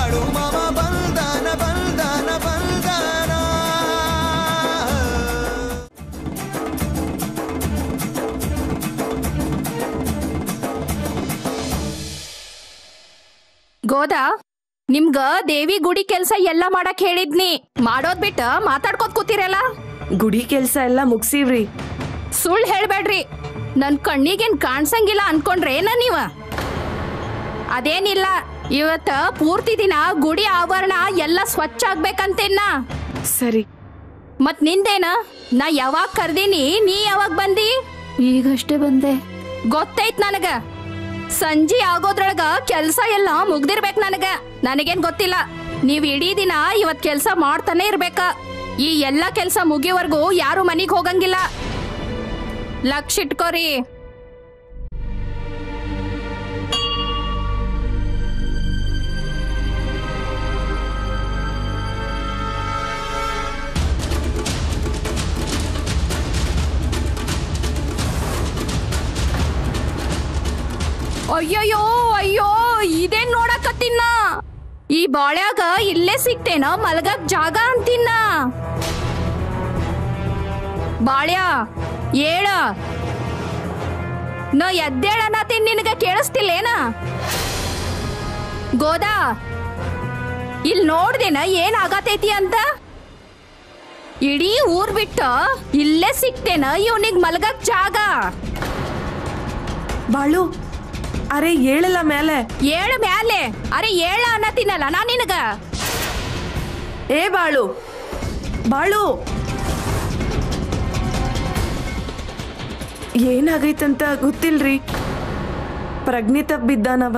ಬಾಳು ಮಾಮ ಬಂದಾನ ಬಂದಾನ ಬಂದಾನ ಗೋದಾ ನಿಮ್ಗ ದೇವಿ ಗುಡಿ ಕೆಲ್ಸ ಎಲ್ಲ ಮಾಡಕ್ ಹೇಳಿದ್ನಿ ಮಾಡೋದ್ ಬಿಟ್ಟ ಮಾತಾಡ್ಕೋತ್ ಕೂತಿರಲ್ಲ ಗುಡಿ ಕೆಲ್ಸ ಎಲ್ಲ ಮುಗ್ಸಿವ್ರಿ ಸುಳ್ಳು ಹೇಳ್ಬೇಡ್ರಿ ನನ್ ಕಣ್ಣಿಗೇನ್ ಕಾಣ್ಸಂಗಿಲ್ಲ ಅನ್ಕೊಂಡ್ರೇನ ನೀವ ಅದೇನಿಲ್ಲ ಇವತ್ತ ಪೂರ್ತಿ ದಿನ ಗುಡಿ ಆವರಣ ಎಲ್ಲ ಸ್ವಚ್ಛ ಆಗ್ಬೇಕಂತೇನ ಸರಿ ಮತ್ ನಿಂದೇನ ನಾ ಯಾವಾಗ ಕರ್ದೀನಿ ನೀ ಯಾವಾಗ ಬಂದಿ ಈಗಷ್ಟೇ ಬಂದೆ ಗೊತ್ತೈತ್ ನನಗ ಸಂಜೆ ಆಗೋದ್ರೊಳಗ ಕೆಲ್ಸ ಎಲ್ಲ ಮುಗ್ದಿರ್ಬೇಕ್ ನನಗ ನನಗೇನ್ ಗೊತ್ತಿಲ್ಲ ನೀವ್ ಇಡೀ ದಿನ ಇವತ್ ಕೆಲ್ಸ ಮಾಡ್ತಾನೆ ಇರ್ಬೇಕ ಈ ಎಲ್ಲ ಕೆಲ್ಸ ಮುಗಿಯವರ್ಗೂ ಯಾರು ಮನಿಗ್ ಹೋಗಂಗಿಲ್ಲ ಲಕ್ಷ ಇಟ್ಕೋರಿ ಅಯ್ಯಯ್ಯೋ ಅಯ್ಯೋ ಇದೇನ್ ನೋಡಕತ್ತಿನ ಈ ಬಾಳ್ಯಾಗ ಇಲ್ಲೇ ಸಿಗ್ತೇನ ಮಲ್ಗಕ್ ಜಾಗ ಅಂತಿನ್ನ ಬಾಳ್ಯ ಏಳ ನಾ ಎದ್ದೇಳನತ್ತೀನಿ ನಿನಗ ಕೇಳಿಸ್ತಿಲ್ಲೇನ ಗೋದಾ ಇಲ್ ನೋಡ್ದೇನ ಏನ್ ಆಗತೈತಿ ಅಂತ ಇಡೀ ಊರ್ ಬಿಟ್ಟ ಇಲ್ಲೇ ಸಿಗ್ತೇನ ಇವನಿಗ್ ಮಲ್ಗಕ್ ಜಾಗ ಬಾಳು ಅರೆ ಏಳಲ್ಲ ಮೇಲೆ ಏಳ ಮ್ಯಾಲೆ ಅರೆ ಏಳ ಅನ್ನತೀನಲ್ಲ ನಾ ನಿನಗ ಏ ಬಾಳು ಬಾಳು ಏನಾಗೈತಂತ ಗೊತ್ತಿಲ್ರಿ ಪ್ರಜ್ಞೆ ತಪ್ಪಿದ್ದಾನವ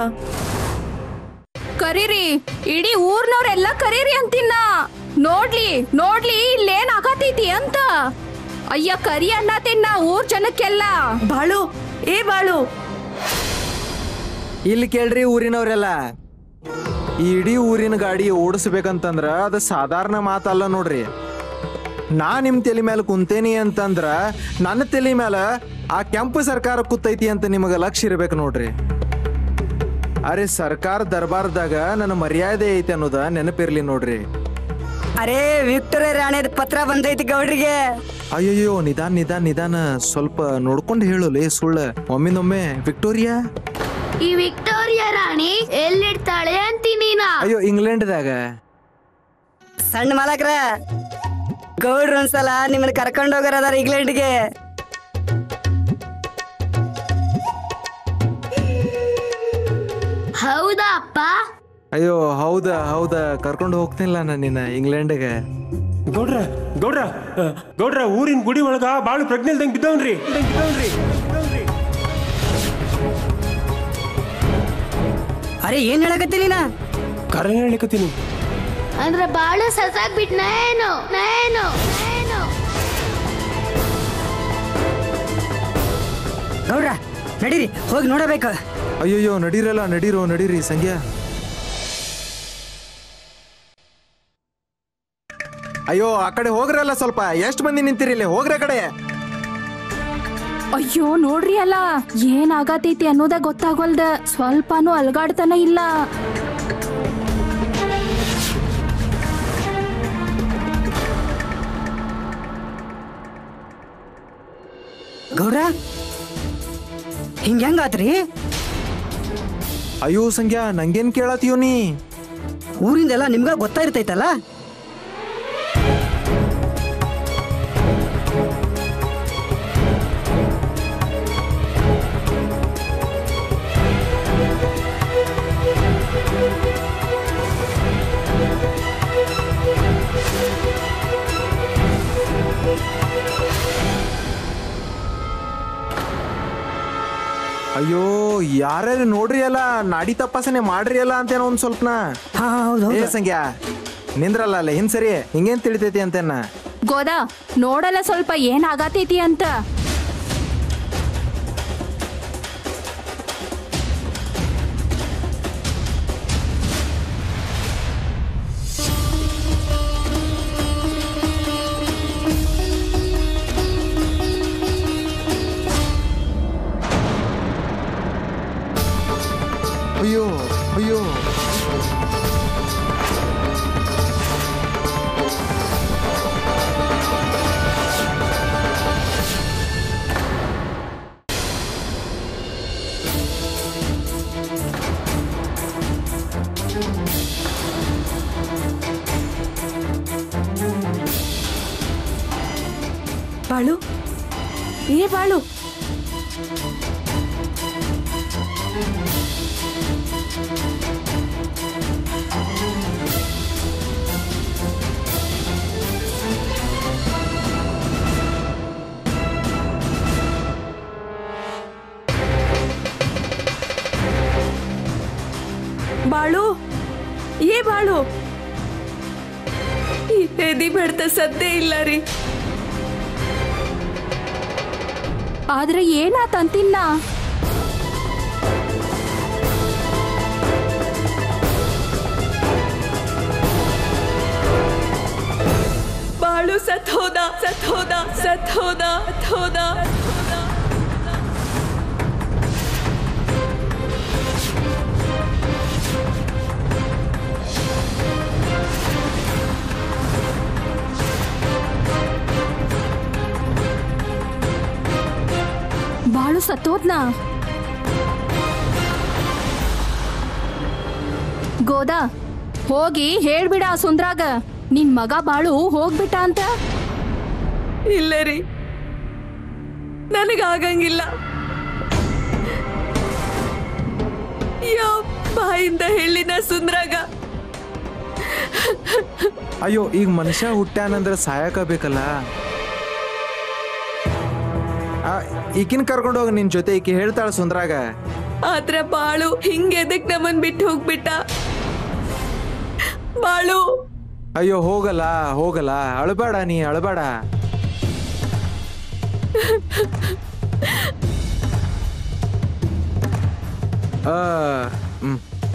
ಕರೀರಿ ಇಡೀ ಊರ್ನವ್ರೆಲ್ಲ ಕರೀರಿ ಅಂತಿನ್ನ ನೋಡ್ಲಿ ನೋಡ್ಲಿ ಇಲ್ಲೇನ್ ಆಗತೈತಿ ಅಂತ ಅಯ್ಯ ಕರಿ ಅನ್ನತಿನ್ನ ಊರ್ ಜನಕ್ಕೆಲ್ಲ ಬಾಳು ಏ ಬಾಳು ಇಲ್ಲಿ ಕೇಳ್ರಿ ಊರಿನವ್ರೆಲ್ಲ ಈ ಇಡೀ ಊರಿನ ಗಾಡಿ ಓಡಿಸ್ಬೇಕಂತಂದ್ರ ಅದು ಸಾಧಾರಣ ಮಾತಲ್ಲ ನೋಡ್ರಿ ನಾ ನಿಮ್ ತಲೆ ಮೇಲೆ ಕುಂತೇನಿ ಅಂತಂದ್ರ ನನ್ನ ತಲೆ ಮೇಲೆ ಆ ಕೆಂಪು ಸರ್ಕಾರ ಕೂತೈತಿ ಅಂತ ನಿಮಗೆ ಲಕ್ಷ ಇರ್ಬೇಕು ನೋಡ್ರಿ ಅರೆ ಸರ್ಕಾರ ದರ್ಬಾರ್ದಾಗ ನನ್ನ ಮರ್ಯಾದೆ ಐತಿ ಅನ್ನೋದ ನೆನಪಿರ್ಲಿ ನೋಡ್ರಿ ಅರೇ ವಿಕ್ಟೋರಿಯಾ ರಾಣಿಯದ ಪತ್ರ ಬಂದೈತಿ ಗೌಡ್ರಿಗೆ ಅಯ್ಯಯ್ಯೋ ನಿಧಾನ ನಿಧಾನ ನಿಧಾನ ಸ್ವಲ್ಪ ನೋಡ್ಕೊಂಡು ಹೇಳು ಲೇ ಸುಳ್ಳ ಒಮ್ಮಿನೊಮ್ಮೆ ವಿಕ್ಟೋರಿಯಾ ಈ ವಿಕ್ಟೋರಿಯಾ ರಾಣಿ ಎಲ್ಲಿಡ್ತಾಳೆ ಅಂತೀನಿ ನಾ ಅಯ್ಯೋ ಇಂಗ್ಲೆಂಡ್ದಾಗ ಸಣ್ಣ ಮಾಲಕ್ರ ಗೌಡ್ರು ಒಂದ್ಸಲ ನಿಮ್ಮನ್ನ ಕರ್ಕೊಂಡು ಹೋಗೋರ್ ಅದಾರ ಇಂಗ್ಲೆಂಡ್ಗೆ ಹೌದಾ ಅಪ್ಪ ಅಯ್ಯೋ ಹೌದಾ ಹೌದಾ ಕರ್ಕೊಂಡು ಹೋಗ್ತಿಲ್ಲ ನಾನು ನಿನ್ನ ಇಂಗ್ಲೆಂಡ್ಗೆ ಗೌಡ್ರ ಗೌಡ್ರ ಆ, ಗೌಡ್ರ ಊರಿನ ಗುಡಿ ಒಳಗ ಬಾಳು ಪ್ರಜ್ಞೆ ಇಲ್ದಂಗ್ ಬಿದ್ದವನ್ರಿ ಬಿದ್ದವನ್ರಿ ಅರೆ ಏನ್ ಹೇಳಕತ್ತಿ ನೀನ ಕರೆ ಹೇಳಿಕತ್ತೀನಿ ಅಂದ್ರೆ ಬಾಳು ಸಸಾಕ್ ಬಿಟ್ ನೇನು ನೇನು ನೇನು ಗೌಡ್ರ ನಡೀರಿ ಹೋಗಿ ನೋಡಬೇಕು ಅಯ್ಯಯ್ಯೋ ನಡೀರಲ್ಲ ನಡೀರೋ ನಡೀರಿ ಸಂಗ್ಯಾ ಅಯ್ಯೋ ಆ ಕಡೆ ಹೋಗ್ರಲ್ಲ ಸ್ವಲ್ಪ ಎಷ್ಟು ಮಂದಿ ನಿಂತಿರಿಲ್ಲ ಹೋಗ್ರ ಆ ಕಡೆ ಅಯ್ಯೋ ನೋಡ್ರಿ ಅಲ್ಲ ಏನ್ ಆಗತೈತಿ ಅನ್ನೋದ ಗೊತ್ತಾಗೋಲ್ದ ಸ್ವಲ್ಪನೂ ಅಲ್ಗಾಡ್ತನ ಇಲ್ಲ ಗೌಡ್ರ ಹಿಂಗ ಹೆಂಗಾತ್ರಿ ಅಯ್ಯೋ ಸಂಗ್ಯಾ ನಂಗೇನ್ ಕೇಳತ್ತೀಯೋ ನೀ ಊರಿಂದೆಲ್ಲ ನಿಮ್ಗ ಗೊತ್ತಾ ಇರ್ತೈತಲ್ಲ ಅಯ್ಯೋ ಯಾರ್ಯಾರು ನೋಡ್ರಿ ಅಲ್ಲ ನಾಡಿ ತಪಾಸಣೆ ಮಾಡ್ರಿ ಅಲ್ಲ ಅಂತೇನೋ ಒಂದ್ ಸ್ವಲ್ಪನ ಹಾ ಹೌದು ಏ ಸಂಗ್ಯಾ ನಿಂದ್ರಲ್ಲ ಅಲ್ಲ ಹಿಂದ್ ಸರಿ ಹಿಂಗೇನ್ ತಿಳಿತೈತಿ ಅಂತೇನ ಗೋದಾ ನೋಡಲ್ಲ ಸ್ವಲ್ಪ ಏನ್ ಆಗತೈತಿ ಅಂತ ಅಯ್ಯೋ ಅಯ್ಯೋ ಬಾಳು ಏ ಬಾಳು ಬಾಳು ಏ ಬಾಳು ಈ ಎದಿ ಬಡ್ತ ಸದ್ದೇ ಇಲ್ಲ ರೀ ಆದ್ರೆ ಏನಾತಂತಿನ್ನ ಬಾಳು ಸತ್ ಹೋದ ಸತ್ ಹೋದ ಸತ್ ಹೋದ ಸತ್ ಹೋದ ಬಾಳು ಸತ್ತೋದ್ನ ಗೋದಾ ಹೋಗಿ ಹೇಳ್ಬಿಡ ಆ ಸುಂದ್ರಾಗ ನಿನ್ ಮಗ ಬಾಳು ಹೋಗ್ಬಿಟ್ಟ ಅಂತ ಇಲ್ಲ ರೀ ನನಗಾಗಂಗಿಲ್ಲ ಯಾವ ಬಾಯಿಂದ ಹೇಳಿನ ಸುಂದ್ರಾಗ ಅಯ್ಯೋ ಈಗ ಮನುಷ್ಯ ಹುಟ್ಟ್ಯಾನಂದ್ರೆ ಸಾಯಕ ಬೇಕಲ್ಲ ಆ, ಈಕಿನ್ ಕರ್ಕೊಂಡು ಹೋಗಿ ನಿನ್ ಜೊತೆ ಈಕಿ ಹೇಳ್ತಾಳ ಸುಂದ್ರಾಗ ಆದ್ರ ಬಾಳು ಹಿಂಗ್ ಎದಕ್ ನಮ್ಮನ್ ಬಿಟ್ಟು ಹೋಗ್ಬಿಟ್ಟ ಬಾಳು ಅಯ್ಯೋ ಹೋಗಲ್ಲ ಹೋಗಲ್ಲ ಅಳಬೇಡ ನೀ ಅಳಬೇಡ ಆ, ಹ್ಮ್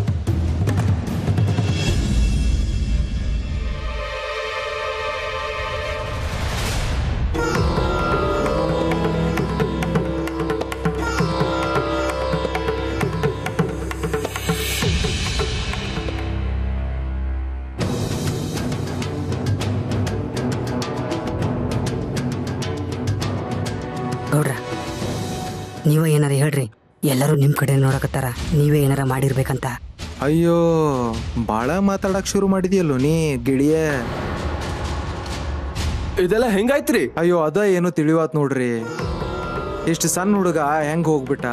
ಗೌಡ್ರ ನೀವ ಏನಾರ ಹೇಳ್ರಿ ಎಲ್ಲರೂ ನಿಮ್ ಕಡೆ ನೋಡಕತ್ತಾರ ನೀವೇ ಏನಾರ ಮಾಡಿರ್ಬೇಕಂತ ಅಯ್ಯೋ ಬಾಳ ಮಾತಾಡಕ್ ಶುರು ಮಾಡಿದ್ಯಲ್ಲೋ ನೀ ಗಿಳಿಯ ಇದೆಲ್ಲ ಹೆಂಗಾಯ್ತ್ರಿ ಅಯ್ಯೋ ಅದ ಏನು ತಿಳಿವಾತ್ ನೋಡ್ರಿ ಇಷ್ಟು ಸಣ್ಣ ಹುಡುಗ ಹೆಂಗ್ ಹೋಗ್ಬಿಟ್ಟ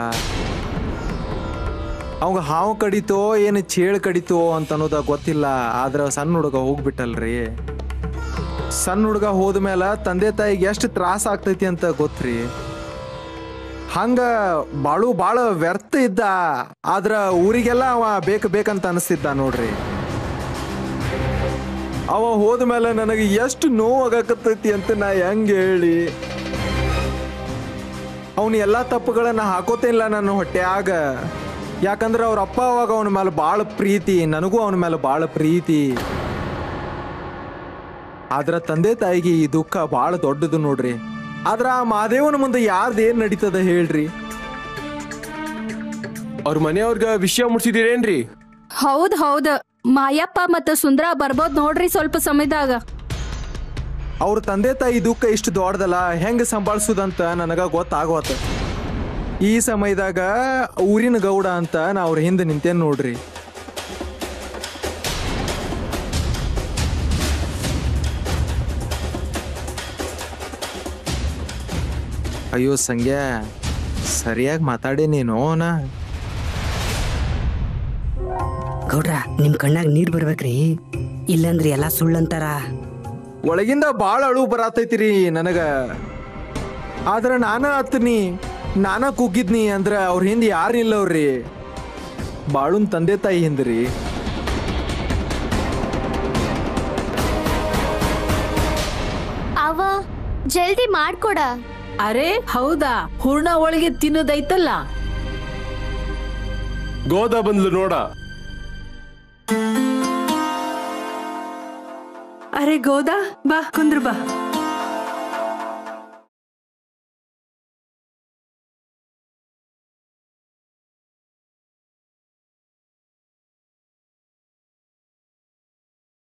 ಅವಂಗ ಹಾವು ಕಡಿತೋ ಏನು ಚೇಳು ಕಡಿತೋ ಅಂತ ಅನ್ನೋದ ಗೊತ್ತಿಲ್ಲ ಆದ್ರ ಸಣ್ಣ ಹುಡುಗ ಹೋಗ್ಬಿಟ್ಟಲ್ರಿ ಸಣ್ಣ ಹುಡುಗ ಹೋದ್ಮೇಲೆ ತಂದೆ ತಾಯಿಗೆ ಎಷ್ಟು ತ್ರಾಸ ಆಗ್ತೈತಿ ಅಂತ ಗೊತ್ತ್ರಿ ಹಂಗ ಬಾಳು ಬಾಳ ವ್ಯರ್ಥ ಇದ್ದ ಆದ್ರ ಊರಿಗೆಲ್ಲ ಅವ ಬೇಕು ಬೇಕಂತ ಅನಿಸ್ತಿದ್ದ ನೋಡ್ರಿ ಅವ ಹೋದ್ಮೇಲೆ ನನಗೆ ಎಷ್ಟು ನೋವು ಆಗಾಕತ್ತೈತಿ ಅಂತ ನಾ ಹೆಂಗ್ ಹೇಳಿ ಅವನು ಎಲ್ಲಾ ತಪ್ಪುಗಳನ್ನ ಹಾಕೋತಿಲ್ಲ ನನ್ನ ಹೊಟ್ಯಾಗ ಯಾಕಂದ್ರೆ ಅವ್ರ ಅಪ್ಪ ಅವಾಗ ಅವನ ಮೇಲೆ ಭಾಳ ಪ್ರೀತಿ ನನಗೂ ಅವನ ಮೇಲೆ ಭಾಳ ಪ್ರೀತಿ ಆದ್ರ ತಂದೆ ತಾಯಿಗೆ ಈ ದುಃಖ ಭಾಳ ದೊಡ್ಡದು ನೋಡ್ರಿ ಆದ್ರ ಆ ಮಾದೇವನ ಮುಂದೆ ಯಾರ್ದು ಏನ್ ನಡೀತದ ಹೇಳ್ರಿ ಅವ್ರ ಮನೆಯವ್ರಿಗೆ ವಿಷಯ ಮುಟ್ಸಿದಿರೇನ್ರಿ ಹೌದ್ ಹೌದ್ ಮಾಯಪ್ಪ ಮತ್ತ ಸುಂದ್ರ ಬರ್ಬೋದ್ ನೋಡ್ರಿ ಸ್ವಲ್ಪ ಸಮಯದಾಗ ಅವ್ರ ತಂದೆ ತಾಯಿ ದುಃಖ ಇಷ್ಟು ದೊಡ್ಡದಲ್ಲ ಹೆಂಗ್ ಸಂಭಾಳಿಸುದಂತ ನನಗ ಗೊತ್ತಾಗೋತ ಈ ಸಮಯದಾಗ ಊರಿನ ಗೌಡ ಅಂತ ನಾ ಅವ್ರ ಹಿಂದೆ ನಿಂತೇನ್ ನೋಡ್ರಿ ಅಯ್ಯೋ ಸಂಗ್ಯಾ ಸರಿಯಾಗಿ ಮಾತಾಡೇನೇನೋ ನಾ ಗೌಡ್ರ ನಿಮ್ ಕಣ್ಣಾಗ ನೀರ್ ಬರ್ಬೇಕ್ರಿ ಇಲ್ಲಂದ್ರಿ ಎಲ್ಲಾ ಸುಳ್ಳಂತಾರ ಒಳಗಿಂದ ಬಾಳ ಅಳು ಬರತೈತಿರಿ ನನಗ ಆದ್ರ ನಾನ ಹತ್ನಿ ನಾನ ಕುಗ್ಗಿದ್ನಿ ಅಂದ್ರ ಅವ್ರ ಹಿಂದೆ ಯಾರು ಇಲ್ಲವ್ರಿ ಬಾಳುನ್ ತಂದೆ ತಾಯಿ ಹಿಂದ್ರಿ ಅವ ಜಲ್ದಿ ಮಾಡ್ಕೊಡ ಅರೆ ಹೌದಾ ಹೂರ್ಣ ಒಳಗೆ ತಿನ್ನೋದೈತಲ್ಲ ಗೋದ ಬಂದ್ಲು ನೋಡ ಅರೆ ಗೋದಾ ಬಾ ಕುಂದ್ರ ಬಾ